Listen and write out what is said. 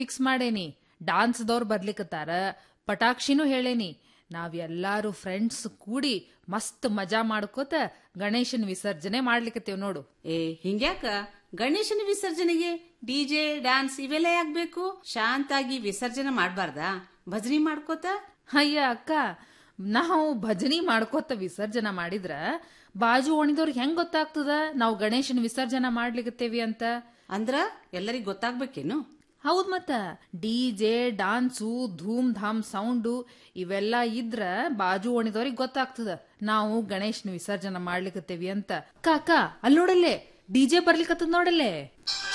fix ಮಾಡೇನಿ ಡಾನ್ಸ್ದವ್ರು ಬರ್ಲಿಕತ್ತಾರ ಪಟಾಕ್ಷಿನೂ ಹೇಳೇನಿ ನಾವೆಲ್ಲಾರು friends ಕೂಡಿ ಮಸ್ತ್ ಮಜಾ ಮಾಡ್ಕೋತ ಗಣೇಶನ್ ವಿಸರ್ಜನೆ ಮಾಡ್ಲಿಕತ್ತೇವ್ ನೋಡು ಏ ಹಿಂಗ್ಯಾಕ ಗಣೇಶನ ವಿಸರ್ಜನೆಗೆ ಡಿಜೆ ಡ್ಯಾನ್ಸ್ ಇವೆಲ್ಲ ಯಾಕ್ಬೇಕು ಶಾಂತಾಗಿ ವಿಸರ್ಜನೆ ಮಾಡ್ಬಾರ್ದಾ ಭಜನಿ ಮಾಡ್ಕೋತ ಅಯ್ಯ ಅಕ್ಕ ನಾವು ಭಜನಿ ಮಾಡ್ಕೋತ ವಿಸರ್ಜನೆ ಮಾಡಿದ್ರ ಬಾಜು ಓಣಿದವ್ರಿಗೆ ಹೆಂಗ್ ಗೊತ್ತಾಗ್ತದ ನಾವು ಗಣೇಶನ್ ವಿಸರ್ಜನೆ ಮಾಡ್ಲಿಕತ್ತೇವಿ ಅಂತ ಅಂದ್ರ ಎಲ್ಲರಿಗ್ ಗೊತ್ತಾಗ್ಬೇಕೇನು ಹೌದ್ ಮತ್ತ ಡಿಜೆ ಡಾನ್ಸು ಧೂಮ್ ಧಾಮ್ ಸೌಂಡು ಇವೆಲ್ಲ ಇದ್ರ ಬಾಜು ಓಣಿದವ್ರಿಗೆ ಗೊತ್ತಾಗ್ತದ ನಾವು ಗಣೇಶನ ವಿಸರ್ಜನೆ ಮಾಡ್ಲಿಕತ್ತೇವಿ ಅಂತ ಅಕ್ಕ ಅಕ್ಕ ಅಲ್ಲಿ ನೋಡಲ್ಲೇ ಡಿಜೆ ಬರ್ಲಿಕತ್ತದ ನೋಡಲ್ಲೇ